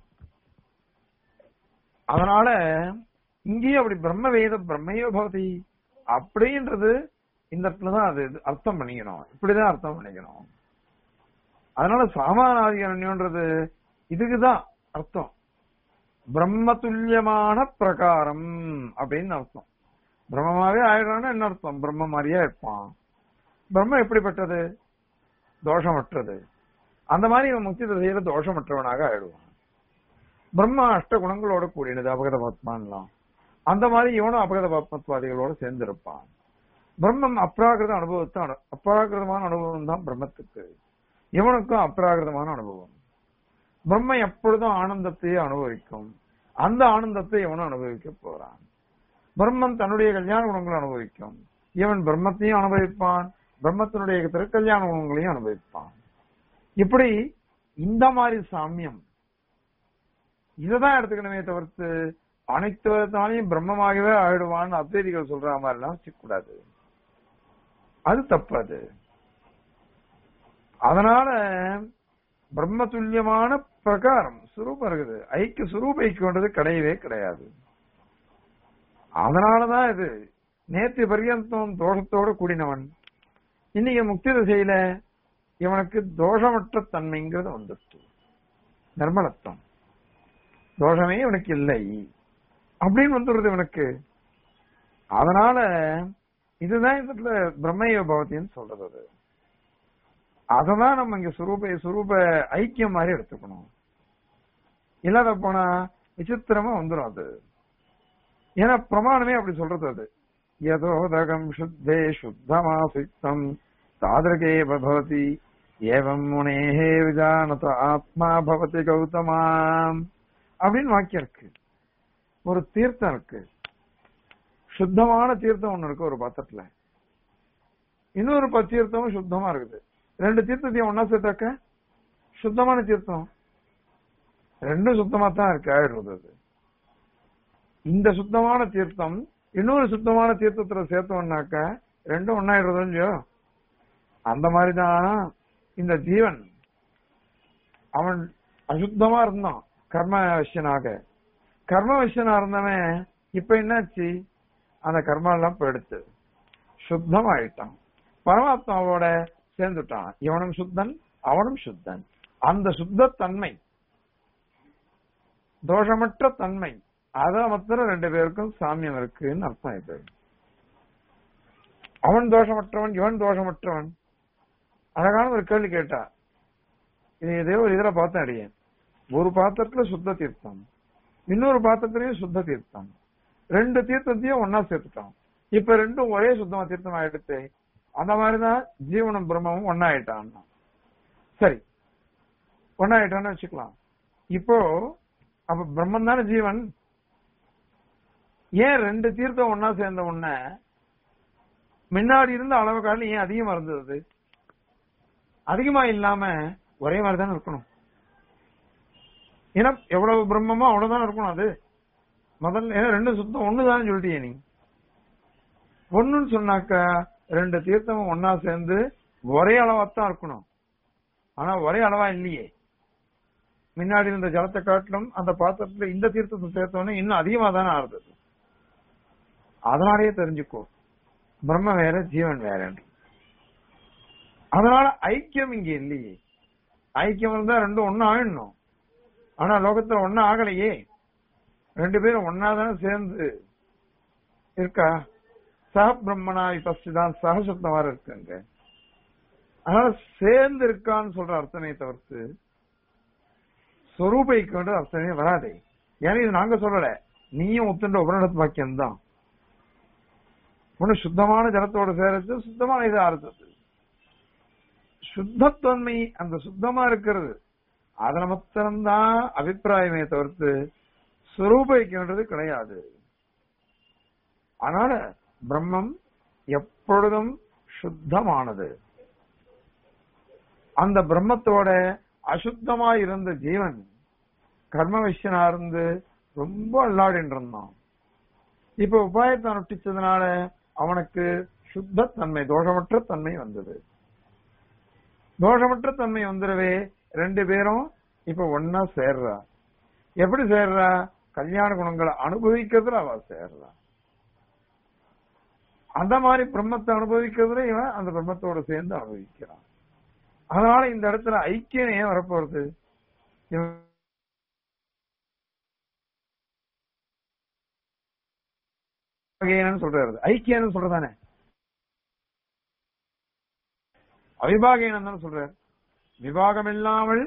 அதனால இங்கேயும் அப்படி பிரம்ம வேத பிரம்மையோ பவதி அப்படின்றது இந்த இடத்துலதான் அது இது அர்த்தம் பண்ணிக்கணும் இப்படிதான் அர்த்தம் பண்ணிக்கணும் அதனால சாமானாதிகரண்யன்றது இதுக்குதான் அர்த்தம் பிரம்ம துல்லியமான பிரகாரம் அப்படின்னு அர்த்தம் பிரம்மமாவே ஆயிடுறான்னா என்ன அர்த்தம் பிரம்ம மாதிரியே இருப்பான் பிரம்ம எப்படிப்பட்டது தோஷமற்றது அந்த மாதிரி இவன் முக்தி திசையில தோஷமற்றவனாக ஆயிடுவான் பிரம்மா அஷ்ட குணங்களோட கூடியது அபகத பத்மான்லாம் அந்த மாதிரி இவனும் அபகத பத்மத்வாதிகளோட சேர்ந்திருப்பான் பிரம்மம் அப்ராகிருத அனுபவத்தை அனு- அப்ராகிருதமான அனுபவம் தான் பிரம்மத்துக்கு இவனுக்கும் அப்ராகிருதமான அனுபவம் பிரம்ம எப்பொழுதும் ஆனந்தத்தையே அனுபவிக்கும் அந்த ஆனந்தத்தை இவனும் அனுபவிக்க போறான் பிரம்மன் தன்னுடைய கல்யாண குணங்களை அனுபவிக்கும் இவன் பிரம்மத்தையும் அனுபவிப்பான் பிரம்மத்தினுடைய திருக்கல்யாண குணங்களையும் அனுபவிப்பான் இப்படி இந்த மாதிரி சாமியம் இததான் எடுத்துக்கணுமே தவிர்த்து அனைத்து விதத்தாலையும் பிரம்மமாகவே ஆயிடுவான்னு அத்வைதிகள் சொல்ற மாதிரி எல்லாம் வச்சுக்கூடாது அது தப்பு அது அதனால பிரம்ம துல்லியமான பிரகாரம் சுரூபம் இருக்குது ஐக்கிய சுரூப ஐக்கியன்றது கிடையவே கிடையாது அதனாலதான் இது நேற்று பர்யந்தம் தோஷத்தோட கூடினவன் இன்னைக்கு முக்தி திசையில இவனுக்கு தோஷமற்ற தன்மைங்கிறது வந்துச்சு நிர்மலத்துவம் தோஷமே இவனுக்கு இல்லை அப்படின்னு வந்துடுறது இவனுக்கு அதனால இதுதான் இதுல பிரம்மயோ பவத்தின்னு சொல்றது அது அததான் நம்ம இங்க சுரூப சுரூப ஐக்கியம் மாதிரி எடுத்துக்கணும் இல்லாத போனா விசித்திரமா வந்துடும் அது ஏன்னா பிரமாணமே அப்படி சொல்றது அது யதோதகம் சுத்தே சுத்தமாசித்தம் தாதிரகே பவதி ஏவம் முனேஹே விஜானத ஆத்மா பவதி கௌதமாம் அப்படின்னு வாக்கியம் இருக்கு ஒரு தீர்த்தம் இருக்கு சுத்தமான தீர்த்தம் ஒண்ணு இருக்கு ஒரு பாத்திரத்துல இன்னொரு ப- தீர்த்தமும் சுத்தமா இருக்குது ரெண்டு தீர்த்தத்தையும் ஒன்னா சேர்த்தாக்க சுத்தமான தீர்த்தம் ரெண்டும் சுத்தமா தான் இருக்கு ஆயிடுறது அது இந்த சுத்தமான தீர்த்தம் இன்னொரு சுத்தமான தீர்த்தத்துல சேர்த்தோம்னாக்க ரெண்டும் ஒன்னாயிடுறது இல்லையோ அந்த மாதிரிதான் இந்த ஜீவன் அவன் அசுத்தமா இருந்தான் கர்ம விஷயனாக கர்ம விஷயனா இருந்தவன் இப்ப என்னாச்சு அந்த கர்மா எல்லாம் போயிடுத்து சுத்தம் ஆயிட்டான் பரமாத்மாவோட சேர்ந்துட்டான் இவனும் சுத்தன் அவனும் சுத்தன் அந்த சுத்த தன்மை தோஷமற்ற தன்மை அத மாத்திரம் ரெண்டு பேருக்கும் சாமியம் இருக்குன்னு அர்த்தம் இது அவன் தோஷமற்றவன் இவன் தோஷமற்றவன் அழகான ஒரு கேள்வி கேட்டா இது இதே ஒரு இதுல பார்த்தேன் அடியேன் ஒரு பாத்திரத்துல சுத்த தீர்த்தம் இன்னொரு பாத்திரத்திலயும் சுத்த தீர்த்தம் ரெண்டு தீர்த்தத்தையும் ஒன்னா சேர்த்துட்டான் இப்ப ரெண்டும் ஒரே சுத்தமா தீர்த்தம் ஆயிடுத்து அந்த மாதிரிதான் ஜீவனும் பிரம்மமும் ஒன்னாயிட்டான் சரி ஒன்னாயிட்டான்னு வச்சுக்கலாம் இப்போ அப்ப பிரம்மன் தானே ஜீவன் ஏன் ரெண்டு தீர்த்தம் ஒன்னா சேர்ந்த உடனே முன்னாடி இருந்த அளவு காலம் ஏன் அதிகமா இருந்தது அதிகமா இல்லாம ஒரே மாதிரி தானே இருக்கணும் ஏன்னா எவ்வளவு பிரம்மமோ அவ்வளவுதான் இருக்கணும் அது முதல்ல ஏன்னா ரெண்டு சுத்தம் ஒண்ணுதான் சொல்லிட்டீங்க நீ ஒண்ணுன்னு சொன்னாக்கா ரெண்டு தீர்த்தமும் ஒன்னா சேர்ந்து ஒரே அளவாத்தான் இருக்கணும் ஆனா ஒரே அளவா இல்லையே முன்னாடி இருந்த ஜலத்தை காட்டிலும் அந்த பாத்திரத்துல இந்த தீர்த்தத்தை சேர்த்தோன்னே இன்னும் அதிகமா தானே ஆறுது அதனாலேயே தெரிஞ்சுக்கோ பிரம்ம வேற ஜீவன் வேற அதனால ஐக்கியம் இங்க இல்லையே ஐக்கியம் இருந்தா ரெண்டும் ஒண்ணு ஆயிடணும் ஆனா லோகத்துல ஒண்ணு ஆகலையே ரெண்டு பேரும் ஒன்னாதானே சேர்ந்து இருக்கா சக பிரம்மனா இப்பதான் சகசப்தமா இருக்குங்க அதனால சேர்ந்து இருக்கான்னு சொல்ற அர்த்தமே தவிர்த்து சொரூபிக்கின்ற அர்த்தமே வராதே ஏன்னா இது நாங்க சொல்லல நீயும் ஒத்துண்ட உபநடத்து வாக்கியம் தான் ஒண்ணு சுத்தமான ஜலத்தோட சேரத்து சுத்தமான இது அர்த்தத்து சுத்தத்தன்மை அந்த சுத்தமா இருக்கிறது அதுல மாத்திரம்தான் அபிப்பிராயமே தவிர்த்து சுரூபிக்கின்றது கிடையாது அதனால பிரம்மம் எப்பொழுதும் சுத்தமானது அந்த பிரம்மத்தோட அசுத்தமா இருந்த ஜீவன் கர்ம விஷயனா இருந்து ரொம்ப அல்லாடின்னு இருந்தான் இப்ப உபாயத்தை அனுஷ்டிச்சதுனால அவனுக்கு சுத்த தன்மை தோஷமற்ற தன்மை வந்தது தோஷமற்ற தன்மை வந்துடவே ரெண்டு பேரும் இப்ப ஒன்னா சேர்றா எப்படி சேர்றா கல்யாண குணங்களை அனுபவிக்கிறதுல அவ சேர்றா அந்த மாதிரி பிரம்மத்தை அனுபவிக்கிறதுல இவன் அந்த பிரம்மத்தோட சேர்ந்து அனுபவிக்கிறான் அதனால இந்த இடத்துல ஐக்கியம் ஏன் வரப்போறது சொல்றாரு ஐக்கியம் சொல்றதானே அவிபாகேனம் தானே சொல்றாரு விவாகம் இல்லாமல்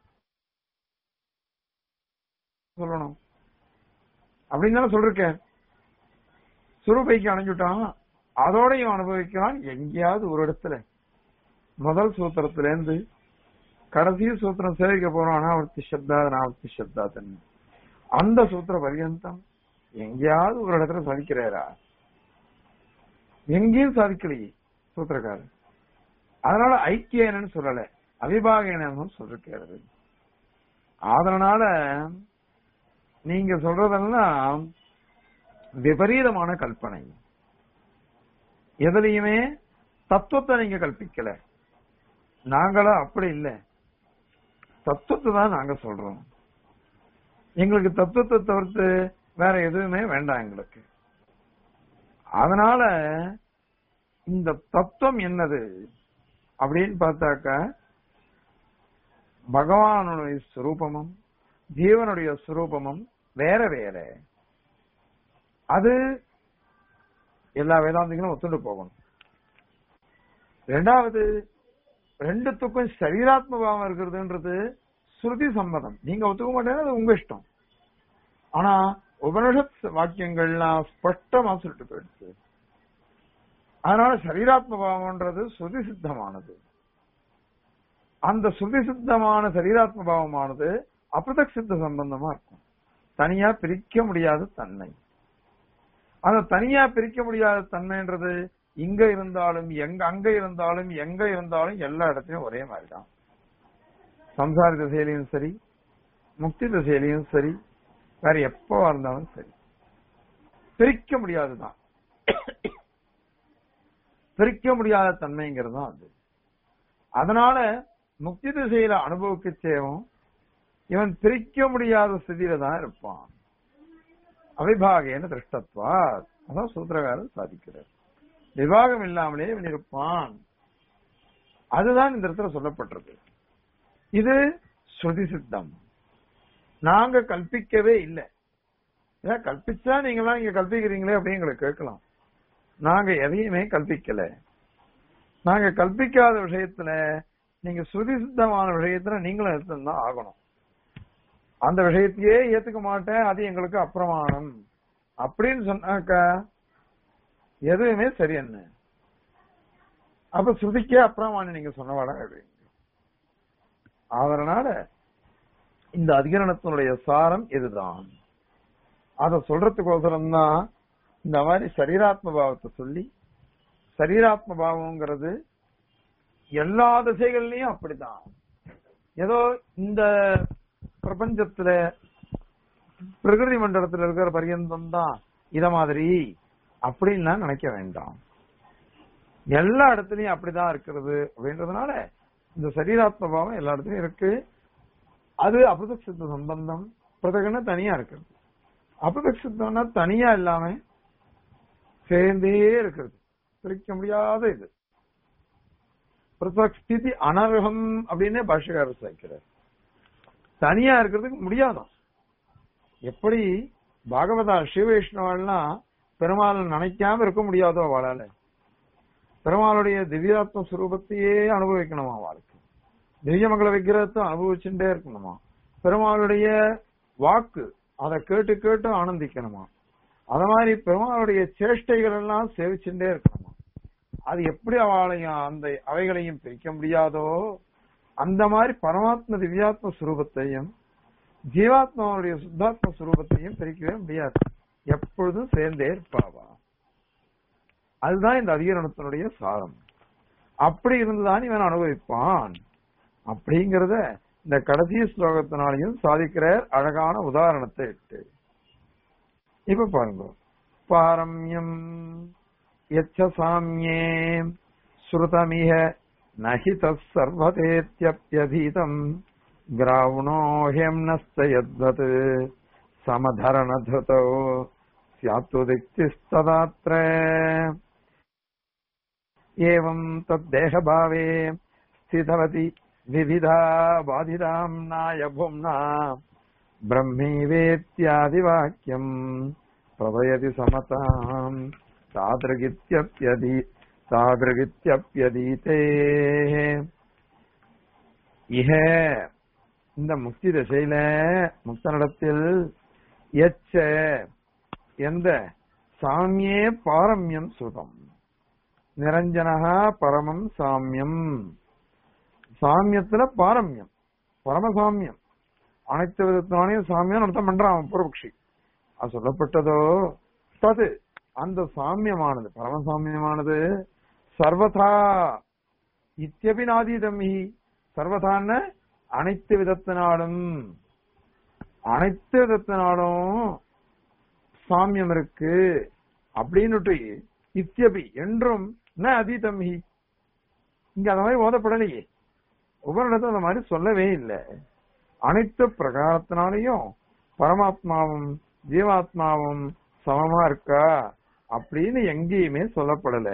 சொல்லணும் அப்படின்னு தானே சொல்லிருக்க சுரூபைக்கு அணைஞ்சுட்டான் அதோடையும் அனுபவிக்கிறான் எங்கேயாவது ஒரு இடத்துல முதல் சூத்திரத்துல இருந்து கடைசி சூத்திரம் சேவிக்க போறோம் அனாவர்த்தி சப்தா அனாவர்த்தி சப்தா தன்னு அந்த சூத்திர பரியந்தம் எங்கேயாவது ஒரு இடத்துல சாதிக்கிறாரா எங்கேயும் சாதிக்கலையே சூத்திரக்காரர் அதனால ஐக்கியன்னு சொல்லல அவிபாகனம் சொல்லிருக்கிறது அதனால நீங்க சொல்றதெல்லாம் விபரீதமான கல்பனை எதுலையுமே தத்துவத்தை நீங்க கல்பிக்கல நாங்களும் அப்படி இல்ல தத்துவத்தை தான் நாங்க சொல்றோம் எங்களுக்கு தத்துவத்தை தவிர்த்து வேற எதுவுமே வேண்டாம் எங்களுக்கு அதனால இந்த தத்துவம் என்னது அப்படின்னு பார்த்தாக்க பகவானுடைய ஸ்வரூபமும் ஜீவனுடைய ஸ்வரூபமும் வேற வேற அது எல்லா வேதாந்திகளும் ஒத்துண்டு போகணும் ரெண்டாவது ரெண்டுத்துக்கும் சரீராத்ம பாவம் இருக்கிறதுன்றது ஸ்ருதி சம்மதம் நீங்க ஒத்துக்க மாட்டேன்னா அது உங்க இஷ்டம் ஆனா உபனிஷத் வாக்கியங்கள்லாம் ஸ்பஷ்டமா சொல்லிட்டு போயிடுச்சு அதனால சரீராத்ம பாவம்ன்றது ஸ்ருதி சித்தமானது அந்த ஸ்ருதி சித்தமான சரீராத்ம பாவமானது அபிரதக் சித்த சம்பந்தமா இருக்கும் தனியா பிரிக்க முடியாத தன்மை அந்த தனியா பிரிக்க முடியாத தன்மைன்றது இங்க இருந்தாலும் எங்க அங்க இருந்தாலும் எங்க இருந்தாலும் எல்லா இடத்துலயும் ஒரே மாதிரிதான் சம்சார திசையிலையும் சரி முக்தி திசையிலையும் சரி வேற எப்பவா இருந்தாலும் சரி பிரிக்க முடியாதுதான் பிரிக்க முடியாத தன்மைங்கிறது தான் அது அதனால முக்தி திசையில அனுபவிக்க சேவும் இவன் பிரிக்க முடியாத ஸ்திதியில தான் இருப்பான் அவிபாகேன திருஷ்டத்வா அதான் சூத்திரகாரர் சாதிக்கிறார் விவாகம் இல்லாமலே இவன் இருப்பான் அதுதான் இந்த இடத்துல சொல்லப்பட்டிருக்கு இது ஸ்ருதி சித்தம் நாங்க கல்பிக்கவே இல்லை ஏன் கல்பிச்சா நீங்களாம் இங்க கல்பிக்கிறீங்களே அப்படின்னு எங்களை கேட்கலாம் நாங்க எதையுமே கல்பிக்கல நாங்க கல்பிக்காத விஷயத்துல நீங்க ஸ்ருதி சித்தமான விஷயத்துல நீங்களும் எடுத்துதான் ஆகணும் அந்த விஷயத்தையே ஏத்துக்க மாட்டேன் அது எங்களுக்கு அப்பிரமாணம் அப்படின்னு சொன்னாக்கா எதுவுமே சரி என்ன அப்ப ஸ்ருதிக்கே அப்பிரமாணம் நீங்க சொன்னவாடா அப்படின்னு அதனால இந்த அதிகரணத்தினுடைய சாரம் இதுதான் அத சொல்றதுக்கோசரம் தான் இந்த மாதிரி சரீராத்ம பாவத்தை சொல்லி சரீராத்ம பாவம்ங்கிறது எல்லா திசைகள்லயும் அப்படிதான் ஏதோ இந்த பிரபஞ்சத்துல பிரகிருதி மண்டலத்துல இருக்கிற பரியந்தம் தான் இத மாதிரி அப்படின்லாம் நினைக்க வேண்டாம் எல்லா இடத்துலயும் அப்படிதான் இருக்கிறது அப்படின்றதுனால இந்த சரீராத்ம பாவம் எல்லா இடத்துலயும் இருக்கு அது அபிரதக் சித்த சம்பந்தம் பிரதகன தனியா இருக்கிறது அபிரதக் சித்தம்னா தனியா இல்லாம சேர்ந்தே இருக்கிறது பிரிக்க முடியாத இது பிரதக் ஸ்திதி அனர்ஹம் அப்படின்னே பாஷ்யக்காரர் சாய்க்கிறார் தனியா இருக்கிறதுக்கு முடியாதான் எப்படி பாகவதா ஸ்ரீவைஷ்ணவெல்லாம் பெருமாள் நினைக்காம இருக்க முடியாதோ அவளால பெருமாளுடைய திவ்யாத்ம சுரூபத்தையே அனுபவிக்கணுமா வாழ்க்கை திவ்யமங்கல விக்கிரகத்தை அனுபவிச்சுட்டே இருக்கணுமா பெருமாளுடைய வாக்கு அதை கேட்டு கேட்டு ஆனந்திக்கணுமா அத மாதிரி பெருமாளுடைய சேஷ்டைகள் எல்லாம் சேவிச்சுட்டே இருக்கணுமா அது எப்படி அவளையும் அந்த அவைகளையும் பிரிக்க முடியாதோ அந்த மாதிரி பரமாத்ம திவ்யாத்ம சுரூபத்தையும் ஜீவாத்மாவுடைய சுத்தாத்ம சுரூபத்தையும் பிரிக்கவே முடியாது எப்பொழுதும் சேர்ந்தே இருப்பாவா அதுதான் இந்த அதிகரணத்தினுடைய சாரம் அப்படி இருந்துதான் இவன் அனுபவிப்பான் அப்படிங்கறத இந்த கடைசி ஸ்லோகத்தினாலையும் சாதிக்கிற அழகான உதாரணத்தை இட்டு இப்ப பாருங்க பாரம்யம் எச்ச சாமியே ஸ்ருதமிக நஹி தர்வதேத்யப்யதீதம் கிராவுணோ ஹேம்னஸ்த யத்வத் சமதரணதுதோ स्यात्वदिक्तिस्तदात्र एवम् तद्देहभावे स्थितवति विविधा बाधिराम्नाय भुम्ना ब्रह्मीवेत्यादिवाक्यम् प्रभयति समताम् तादृगित्यप्यदि तादृगित्यप्यदीते இஹ இந்த முக்தி திசையில முக்தனிடத்தில் எச்ச எந்த சாமியே பாரம்யம் சுதம் நிரஞ்சனகா பரமம் சாமியம் சாமியத்துல பாரம்யம் பரமசாமியம் அனைத்து விதத்தினாலையும் சாமியம் அர்த்தம் பண்றான் அவன் பூர்வபக்ஷி அது சொல்லப்பட்டதோ தது அந்த சாமியமானது பரமசாமியமானது சர்வதா இத்தியபிநாதீதமி சர்வதான்னு அனைத்து விதத்தினாலும் அனைத்து விதத்தினாலும் சாமியம் இருக்கு அப்படின்னுட்டு இத்தியபி என்றும் ந அதீதமி இங்க அந்த மாதிரி ஓதப்படலையே உபரிடத்துல அந்த மாதிரி சொல்லவே இல்லை அனைத்து பிரகாரத்தினாலையும் பரமாத்மாவும் ஜீவாத்மாவும் சமமா இருக்கா அப்படின்னு எங்கேயுமே சொல்லப்படல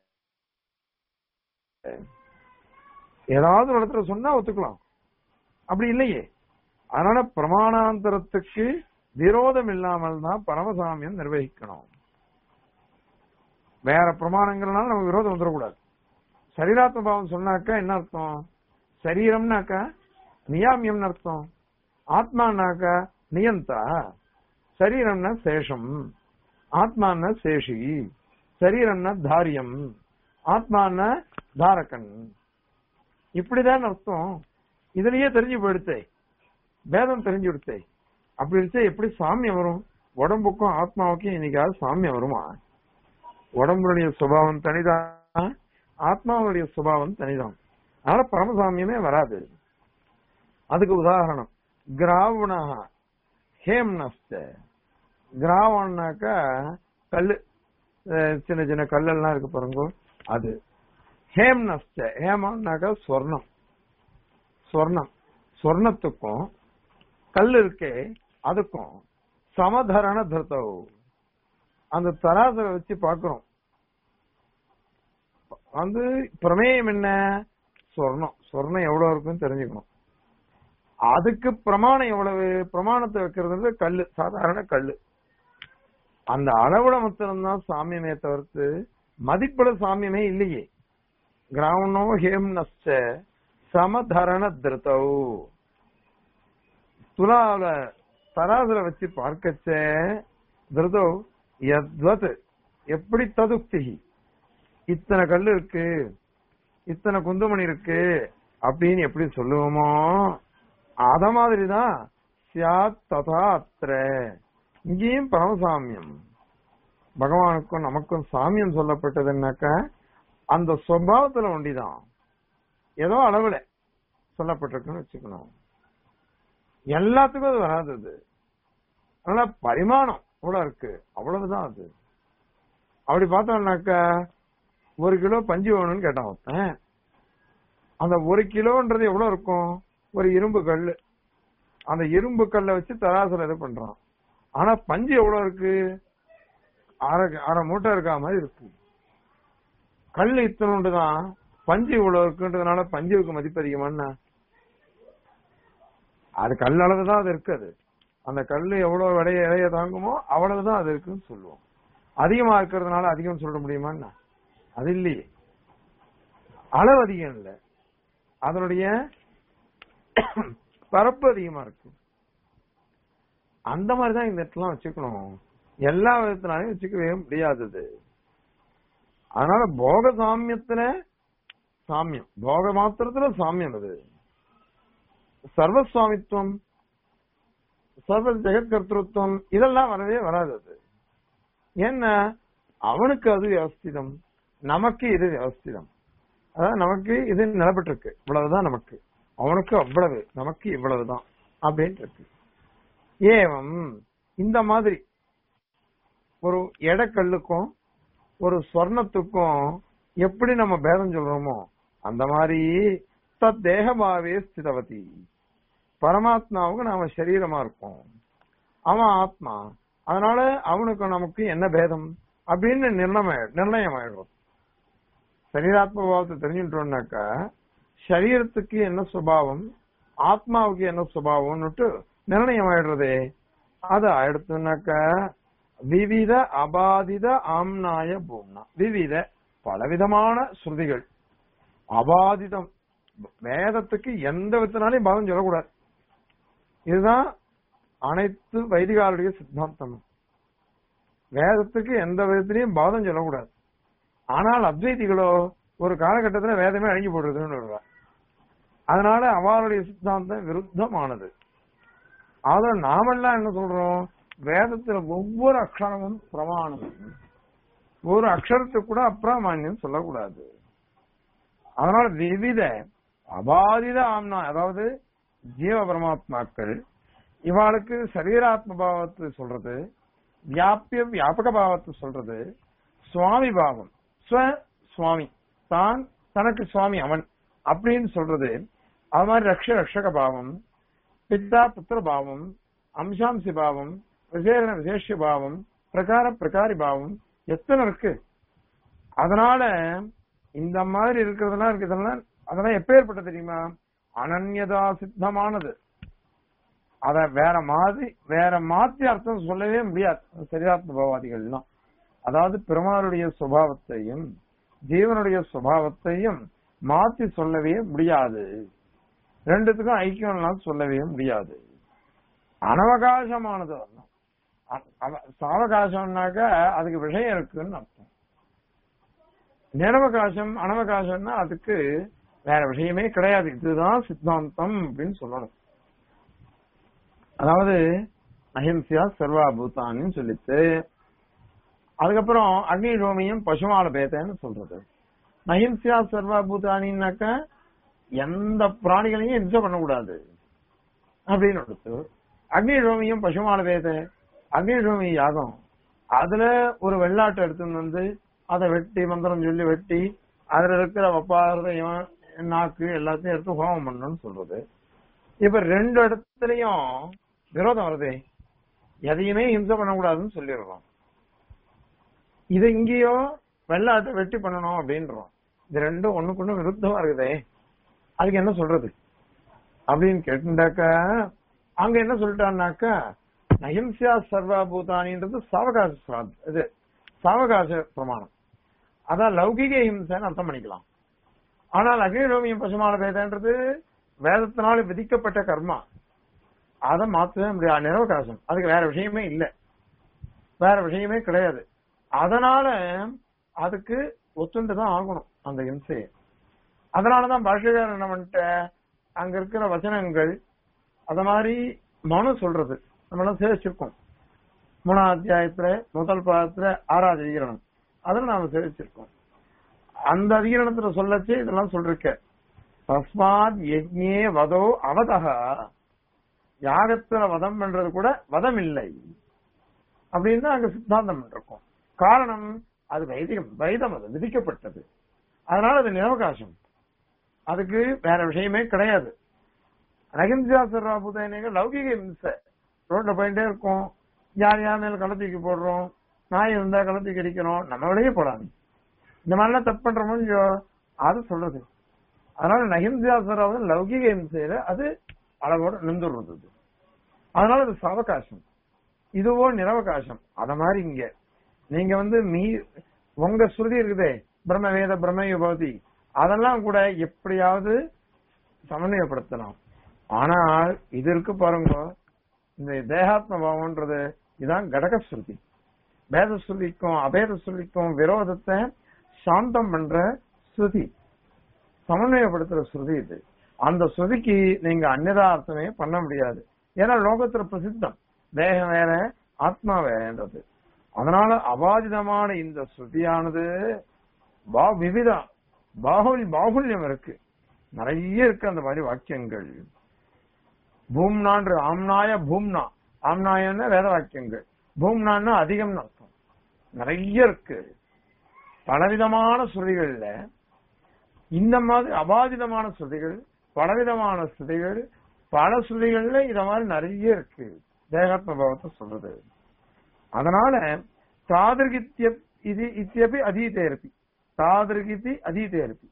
ஏதாவது ஒரு இடத்துல சொன்னா ஒத்துக்கலாம் அப்படி இல்லையே அதனால பிரமாணாந்தரத்துக்கு விரோதம் இல்லாமல் தான் பரமசாமியம் நிர்வகிக்கணும் வேற பிரமாணங்கள்னால நமக்கு விரோதம் வந்துடக்கூடாது சரீராத்ம பாவம் சொன்னாக்கா என்ன அர்த்தம் சரீரம்னாக்கா நியாமியம்னு அர்த்தம் ஆத்மானாக்கா நியந்தா சரீரம்னா சேஷம் ஆத்மான்னா சேஷி சரீரம்னா தாரியம் ஆத்மான்னா தாரகன் இப்படிதான் அர்த்தம் இதுலயே தெரிஞ்சு போயிடுத்தே வேதம் தெரிஞ்சு விடுத்தே அப்படி இருந்துச்சு எப்படி சாமியம் வரும் உடம்புக்கும் ஆத்மாவுக்கும் இன்னைக்காவது சாமியம் வருமா உடம்புடைய சுபாவம் தனிதான் ஆத்மாவுடைய சுபாவம் தனிதான் அதனால பரமசாமியமே வராது அதுக்கு உதாரணம் கிராவணா ஹேம்னஸ்த கிராவணாக்கா கல்லு அஹ் சின்ன சின்ன கல்லெல்லாம் இருக்கு பாருங்க அது ஹேம்னஸ்த ஹேமான்னாக்கா சொர்ணம் சொர்ணம் சொர்ணத்துக்கும் கல் இருக்கே அதுக்கும் சமதரண திருத்தம் அந்த தராசை வச்சு பாக்குறோம் வந்து பிரமேயம் என்ன சொர்ணம் சொர்ணம் எவ்வளவு இருக்குன்னு தெரிஞ்சுக்கணும் அதுக்கு பிரமாணம் எவ்வளவு பிரமாணத்தை வைக்கிறது கல்லு சாதாரண கல்லு அந்த அளவுல மாத்திரம்தான் சாமியமே தவிர்த்து மதிப்புல சாமியமே இல்லையே கிராமணோ ஹேம்னஸ்ட சமதரண திருத்தௌ துலால தராசுல வச்சு பார்க்கச்ச திருதோ யத்வத் எப்படி ததுக்தி இத்தனை கல்லு இருக்கு இத்தனை குந்துமணி இருக்கு அப்படின்னு எப்படி சொல்லுவோமோ அத மாதிரிதான் சியாத் ததா அத்திர இங்கேயும் பரமசாமியம் பகவானுக்கும் நமக்கும் சாமியம் சொல்லப்பட்டதுன்னாக்க அந்த சுவாவத்துல ஒண்டிதான் ஏதோ அளவுல சொல்லப்பட்டிருக்குன்னு வச்சுக்கணும் எல்லாத்துக்கும் அது வராது அது அதனால பரிமாணம் இவ்வளவு இருக்கு அவ்வளவுதான் அது அப்படி பார்த்தோம்னாக்கா ஒரு கிலோ பஞ்சு வேணும்னு கேட்டான் ஒருத்தன் அந்த ஒரு கிலோன்றது எவ்வளவு இருக்கும் ஒரு இரும்பு கல்லு அந்த இரும்பு கல்லை வச்சு தராசுல இது பண்றான் ஆனா பஞ்சு எவ்வளவு இருக்கு அரை அரை மூட்டை இருக்கா மாதிரி இருக்கு கல் இத்தனோண்டு தான் பஞ்சு இவ்வளவு இருக்குன்றதுனால பஞ்சுக்கு மதிப்பு அதிகமானா அது கல் அளவுதான் அது இருக்குது அந்த கல் எவ்வளவு விடைய இடைய தாங்குமோ அவ்வளவுதான் அது இருக்குன்னு சொல்லுவோம் அதிகமா இருக்கிறதுனால அதிகம் சொல்ல முடியுமான்னா அது இல்லையே அளவு அதிகம் இல்ல அதனுடைய பரப்பு அதிகமா இருக்கு அந்த மாதிரிதான் இந்த இடத்துல வச்சுக்கணும் எல்லா விதத்தினாலையும் வச்சுக்கவே முடியாதது அதனால போக சாமியத்துல சாமியம் போக மாத்திரத்துல சாமியம் அது சர்வசுவாமித்துவம் சர்வ ஜெகத்கர்த்திருவம் இதெல்லாம் வரவே வராது அது ஏன்னா அவனுக்கு அது வியவஸ்திதம் நமக்கு இது வியவஸ்திதம் அதாவது நமக்கு இது நிலப்பட்டிருக்கு இவ்வளவுதான் நமக்கு அவனுக்கு அவ்வளவு நமக்கு இவ்வளவுதான் அப்படின்ட்டு இருக்கு ஏவம் இந்த மாதிரி ஒரு எடக்கல்லுக்கும் ஒரு ஸ்வர்ணத்துக்கும் எப்படி நம்ம பேதம் சொல்றோமோ அந்த மாதிரி தத் தேகபாவே ஸ்திதவதி பரமாத்மாவுக்கு நாம சரீரமா இருக்கோம் அவன் ஆத்மா அதனால அவனுக்கு நமக்கு என்ன பேதம் அப்படின்னு நிர்ணயம் நிர்ணயம் ஆயிடும் சரீராத்ம பாவத்தை தெரிஞ்சுட்டோம்னாக்கா சரீரத்துக்கு என்ன சுபாவம் ஆத்மாவுக்கு என்ன சுபாவம்னுட்டு நிர்ணயம் ஆயிடுறதே அது ஆயிடுத்துனாக்கா விவித அபாதித ஆம்னாய பூம்னா விவித பலவிதமான ஸ்ருதிகள் அபாதிதம் வேதத்துக்கு எந்த விதத்தினாலையும் பாதம் சொல்லக்கூடாது இதுதான் அனைத்து வைதிகாருடைய சித்தாந்தம் வேதத்துக்கு எந்த விதத்திலையும் பாதம் சொல்லக்கூடாது ஆனால் அத்வைதிகளோ ஒரு காலகட்டத்துல வேதமே அழிஞ்சு போடுறதுன்னு வருவா அதனால அவளுடைய சித்தாந்தம் விருத்தமானது அத நாமெல்லாம் என்ன சொல்றோம் வேதத்துல ஒவ்வொரு அக்ஷரமும் பிரமாணம் ஒரு அக்ஷரத்துக்கு கூட அப்பிரமானியம் சொல்லக்கூடாது அதனால விவித அபாதித ஆம்னா அதாவது ஜீவ பரமாத்மாக்கள் இவாளுக்கு சரீராத்ம பாவத்தை சொல்றது வியாபிய வியாபக பாவத்தை சொல்றது சுவாமி பாவம் ஸ்வ சுவாமி தான் தனக்கு சுவாமி அவன் அப்படின்னு சொல்றது அது மாதிரி ரக்ஷ ரக்ஷக பாவம் பித்தா புத்திர பாவம் அம்சாம்சி பாவம் விசேஷ விசேஷ பாவம் பிரகார பிரகாரி பாவம் எத்தனை இருக்கு அதனால இந்த மாதிரி இருக்கிறதெல்லாம் இருக்கிறதெல்லாம் அதெல்லாம் எப்பேற்பட்ட தெரியுமா அனன்யதா சித்தமானது அத வேற மாதிரி வேற மாத்தி அர்த்தம் சொல்லவே முடியாது சரியாத்ம பவாதிகள்லாம் அதாவது பெருமாளுடைய சுபாவத்தையும் ஜீவனுடைய சுபாவத்தையும் மாத்தி சொல்லவே முடியாது ரெண்டுத்துக்கும் ஐக்கியம்லாம் சொல்லவே முடியாது அனவகாசமானது வரணும் அ- அவ- சாவகாசம்னாக்க அதுக்கு விஷயம் இருக்குன்னு அர்த்தம் நிரவகாசம் அனவகாசம்னா அதுக்கு வேற விஷயமே கிடையாது இதுதான் சித்தாந்தம் அப்படின்னு சொல்லணும் அதாவது அஹிம்சையா சர்வா பூத்தான்னு சொல்லிட்டு அதுக்கப்புறம் அக்னி ரோமியம் பசுமால பேதன்னு சொல்றது நஹிம்சையா சர்வா பூதானின்னாக்க எந்த பிராணிகளையும் ஹிம்சை பண்ணக்கூடாது அப்படின்னு எடுத்து அக்னிஷோமியும் பசுமால வேத அக்னிஷோமி யாகம் அதுல ஒரு வெள்ளாட்டை எடுத்துன்னு வந்து அதை வெட்டி மந்திரம் சொல்லி வெட்டி அதுல இருக்கிற வப்பாரதையும் நாக்கு எல்லாத்தையும் எடுத்து ஹோமம் பண்ணணும்னு சொல்றது இப்ப ரெண்டு இடத்துலயும் விரோதம் வருதே எதையுமே ஹிம்சை பண்ணக்கூடாதுன்னு சொல்லிடுறோம் இது இங்கேயோ வெள்ளாட்டை வெட்டி பண்ணணும் அப்படின்றோம் இது ரெண்டும் ஒண்ணுக்கு ஒண்ணு விருத்தமா இருக்குதே அதுக்கு என்ன சொல்றது அப்படின்னு கேட்டுட்டாக்கா அங்க என்ன சொல்லிட்டான்னாக்கா நகிம்சா சர்வா பூதானின்றது சாவகாச சிராத்- இது சாவகாச பிரமாணம் அதான் லௌகிக ஹிம்சைன்னு அர்த்தம் பண்ணிக்கலாம் ஆனால் அக்னிரோமியம் பசுமான வேதன்றது வேதத்தினால விதிக்கப்பட்ட கர்மா அதை மாத்தவே முடியாது நிரவகாசம் அதுக்கு வேற விஷயமே இல்லை வேற விஷயமே கிடையாது அதனால அதுக்கு ஒத்துண்டு தான் ஆகணும் அந்த ஹிம்சையை அதனாலதான் பாஷகாரன் என்ன பண்ணிட்ட அங்க இருக்கிற வசனங்கள் அத மாதிரி மனு சொல்றது நம்ம எல்லாம் சேவிச்சிருக்கோம் மூணாம் அத்தியாயத்துல முதல் பாதத்துல ஆறாவது அதிகரணம் அதுல நாம சேவிச்சிருக்கோம் அந்த அதிகரணத்துல சொல்லச்சு இதெல்லாம் சொல்லிருக்க தஸ்மாத் யஜ்ஞே வதோ அவதகா யாகத்துல வதம் பண்றது கூட வதம் இல்லை அப்படின்னு தான் அங்க சித்தாந்தம் பண்ணிருக்கோம் காரணம் அது வைதிகம் வைதம் அது விதிக்கப்பட்டது அதனால அது நிரவகாசம் அதுக்கு வேற விஷயமே கிடையாது அகிம்சா புதையனைகள் லௌகிக ஹிம்சை ரோட்ல போயிட்டே இருக்கோம் யார் யார் மேல களத்தூக்கி போடுறோம் நாய் இருந்தா களத்தூக்கி அடிக்கிறோம் நம்ம விடையே போடாது இந்த மாதிரிலாம் தப்பு பண்றோமோ இல்லையோ அது சொல்றது அதனால நகிம்சாசராவது லௌகிக ஹிம்சையில அது அளவோட நின்றுடுறது அது. அதனால அது சாவகாசம் இதுவோ நிரவகாசம் அத மாதிரி இங்க நீங்க வந்து மீ உங்க ஸ்ருதி இருக்குதே பிரம்ம வேத பிரம்ம யுபவதி அதெல்லாம் கூட எப்படியாவது சமன்வயப்படுத்தலாம் ஆனால் இது இருக்கு பாருங்க இந்த தேகாத்ம பாவம்ன்றது இதான் கடக ஸ்ருதி வேத ஸ்ருதிக்கும் அபேத ஸ்ருதிக்கும் விரோதத்தை சாந்தம் பண்ற ஸ்ருதி சமன்வயப்படுத்துற ஸ்ருதி இது அந்த ஸ்ருதிக்கு நீங்க அந்நியதா அர்த்தமே பண்ண முடியாது ஏன்னா லோகத்துல பிரசித்தம் தேகம் வேற ஆத்மா வேறன்றது அதனால அபாதிதமான இந்த ஸ்ருதியானது பா விவிதா பாகுல் பாகுல்யம் இருக்கு நிறைய இருக்கு அந்த மாதிரி வாக்கியங்கள் பூம்னான்ற ஆம்னாய பூம்னா ஆம்னாயன்னா வேத வாக்கியங்கள் பூம்னான்னா அதிகம்னு அர்த்தம் நிறைய இருக்கு பலவிதமான ஸ்ருதிகள்ல இந்த மாதிரி அபாதிதமான ஸ்ருதிகள் பலவிதமான ஸ்ருதிகள் பல ஸ்ருதிகள்ல இத மாதிரி நிறைய இருக்கு தேகாத்ம பாவத்தை சொல்றது அதனால தாதிருகித்ய இது இத்தியபி அதீதேரப்பி தாதிருகித்தி அதீதேரப்பி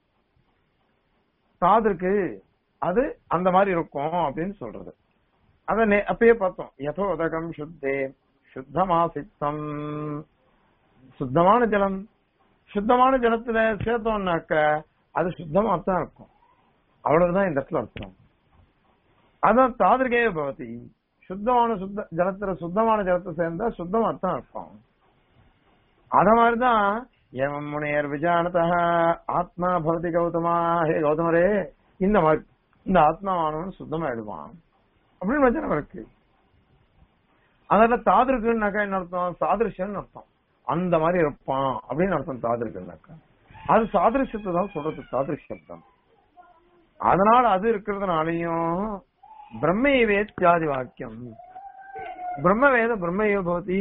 தாதிருக்கு அது அந்த மாதிரி இருக்கும் அப்படின்னு சொல்றது அத நே- அப்பயே பார்த்தோம் யதோதகம் சுத்தே சுத்தமாசித்தம் சுத்தமான ஜலம் சுத்தமான ஜலத்துல சேர்த்தோம்னாக்க அது சுத்தமா தான் இருக்கும் அவ்வளவுதான் இந்த இடத்துல அர்த்தம் அதான் தாதிரிகே பவதி சுத்தமான சுத்த ஜலத்துல சுத்தமான ஜலத்தை சேர்ந்தா சுத்தமா தான் இருக்கும் அத மாதிரிதான் எவம் முனையர் விஜானதா ஆத்மா பவதி கௌதமா ஹே கௌதமரே இந்த மாதிரி இந்த ஆத்மாவானவன் சுத்தமாயிடுவான் அப்படின்னு வச்சனம் இருக்கு அதனால தாதிருக்குன்னாக்கா என்ன அர்த்தம் சாதிருஷன் அர்த்தம் அந்த மாதிரி இருப்பான் அப்படின்னு அர்த்தம் தாதிருக்குன்னாக்கா அது சாதிருஷத்தை தான் சொல்றது தாதிருஷம் அதனால அது இருக்கிறதுனாலையும் பிரம்மையவே தியாதி வாக்கியம் பிரம்மவேத பிரம்மையோ பவதி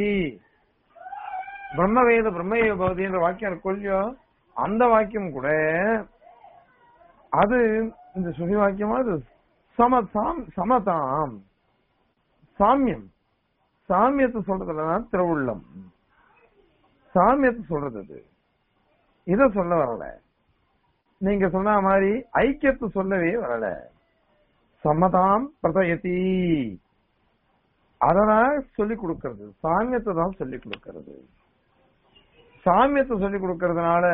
பிரம்மவேத பிரம்மையோ பவதின்ற வாக்கியம் இருக்கு இல்லையோ அந்த வாக்கியம் கூட அது இந்த சுகி வாக்கியமா அது சமதாம் சமதாம் சாமியம் சாமியத்தை சொல்றதுலதான் திருவுள்ளம் சாமியத்தை சொல்றது அது இத சொல்ல வரல நீங்க சொன்ன மாதிரி ஐக்கியத்தை சொல்லவே வரல சமதாம் பிரதயதி அததான் சொல்லி கொடுக்கறது சாமியத்தை தான் சொல்லி கொடுக்கறது சாமியத்தை சொல்லி கொடுக்கறதுனால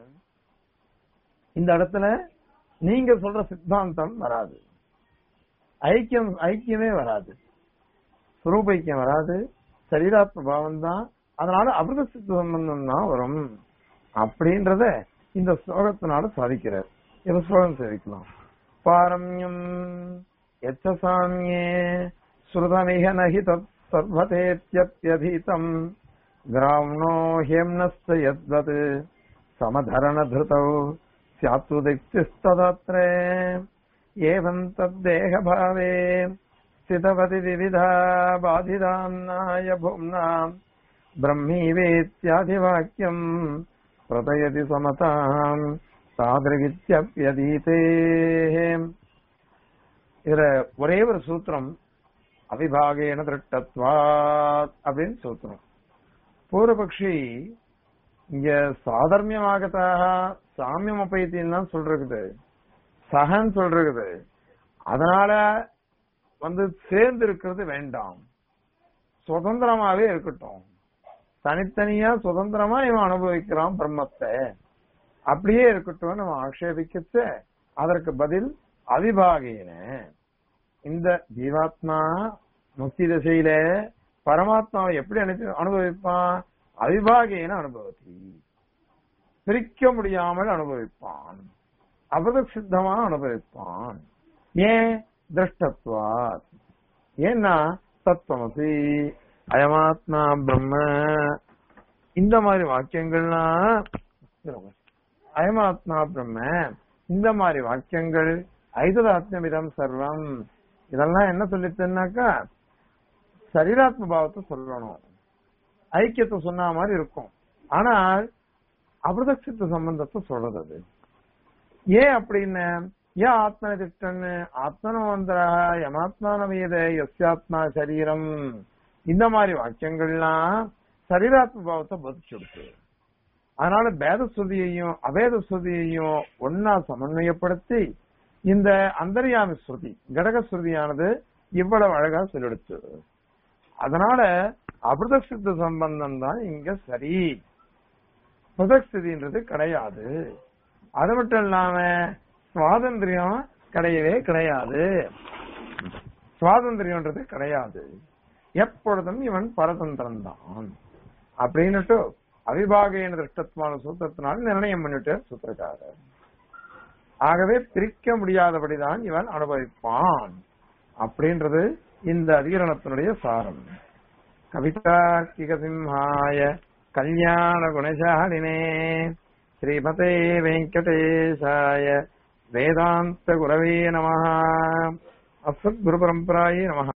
இந்த இடத்துல நீங்க சொல்ற சித்தாந்தம் வராது ஐக்கியம் ஐக்கியமே வராது சுரூப ஐக்கியம் வராது சரீராத்ம பாவம் தான் அதனால அமிர்த சித்த சம்பந்தம் தான் வரும் அப்படின்றத இந்த ஸ்லோகத்தினால சாதிக்கிறார் இந்த ஸ்லோகம் சேவிக்கலாம் பாரம்யம் எச்ச சாமியே ஸ்ருதமிக நகி தத் சர்வதேத்யத்யதீதம் கிராம்ணோ ஹேம்னஸ்த யத்வத் சமதரண திருதௌ स्यात्तुदिक्तिस्तदत्र एवम् तद्देहभावे स्थितवति विविधा बाधिदान्नाय भुम्नाम् ब्रह्मीवेत्याधिवाक्यम् प्रतयति समताम् தாதிரகித்யப்யதீதே இதுல ஒரே ஒரு சூத்திரம் அவிபாகேன திருட்டத்வாத் அப்படின்னு சூத்திரம் பூர்வபக்ஷி இங்க சாதர்மியமாகத்தாக சாமியம் அப்பைத்தின்னு சொல்றது சகன் சொல்றது அதனால வந்து சேர்ந்து இருக்கிறது வேண்டாம் சுதந்திரமாவே இருக்கட்டும் தனித்தனியா சுதந்திரமா இவன் அனுபவிக்கிறான் பிரம்மத்தை அப்படியே இருக்கட்டும் நம்ம ஆக்ஷேபிக்கச்ச அதற்கு பதில் அவிபாகின இந்த ஜீவாத்மா முக்தி திசையில பரமாத்மாவை எப்படி அனுப்பி அனுபவிப்பான் அவிபாகின அனுபவத்தி பிரிக்க முடியாமல் அனுபவிப்பான் அபதசித்தமா அனுபவிப்பான் ஏன் திருஷ்டத்வாத் ஏன்னா தத்துவமசி அயமாத்மா பிரம்ம இந்த மாதிரி வாக்கியங்கள்லாம் அயமாத்மா பிரம்ம இந்த மாதிரி வாக்கியங்கள் ஐததாத்மியம் சர்வம் இதெல்லாம் என்ன சொல்லிச்சுன்னாக்கா சரீராத்ம பாவத்தை சொல்லணும் ஐக்கியத்தை சொன்ன மாதிரி இருக்கும் ஆனால் அபிரதட்சித்த சம்பந்தத்தை சொல்றது அது ஏன் அப்படின்னு ஏன் ஆத்ம திஷ்டன்னு ஆத்மனவந்தரா யமாத்மானவீத எஸ்யாத்மா சரீரம் இந்த மாதிரி வாக்கியங்கள்லாம் சரீராத்ம பாவத்தை பதிச்சுடுத்து அதனால பேத ஸ்ருதியையும் அபேத ஸ்ருதியையும் ஒன்னா சமன்வயப்படுத்தி இந்த அந்தர்யாமி ஸ்ருதி கடக ஸ்ருதியானது இவ்வளவு அழகா சொல்லிடுச்சு அதனால அபிரதசித்த சம்பந்தம் தான் இங்க சரி புதஸ்திதின்றது கிடையாது அது மட்டும் இல்லாம சுவாதந்திரியம் கிடையவே கிடையாது சுவாதந்திரியம்ன்றது கிடையாது எப்பொழுதும் இவன் பரதந்திரம் தான் அப்படின்னுட்டு அவிபாகையின திருஷ்டத்மான சூத்திரத்தினால் நிர்ணயம் பண்ணிட்டு சூத்திரக்காரர் ஆகவே பிரிக்க முடியாதபடிதான் இவன் அனுபவிப்பான் அப்படின்றது இந்த அதிகரணத்தினுடைய சாரம் கவிதார்க்கிக சிம்ஹாய கல்யாண குணசாலினே ஸ்ரீமதே வெங்கடேசாய வேதாந்த குரவே நம அஸ்மத் குரு பரம்பராயே நம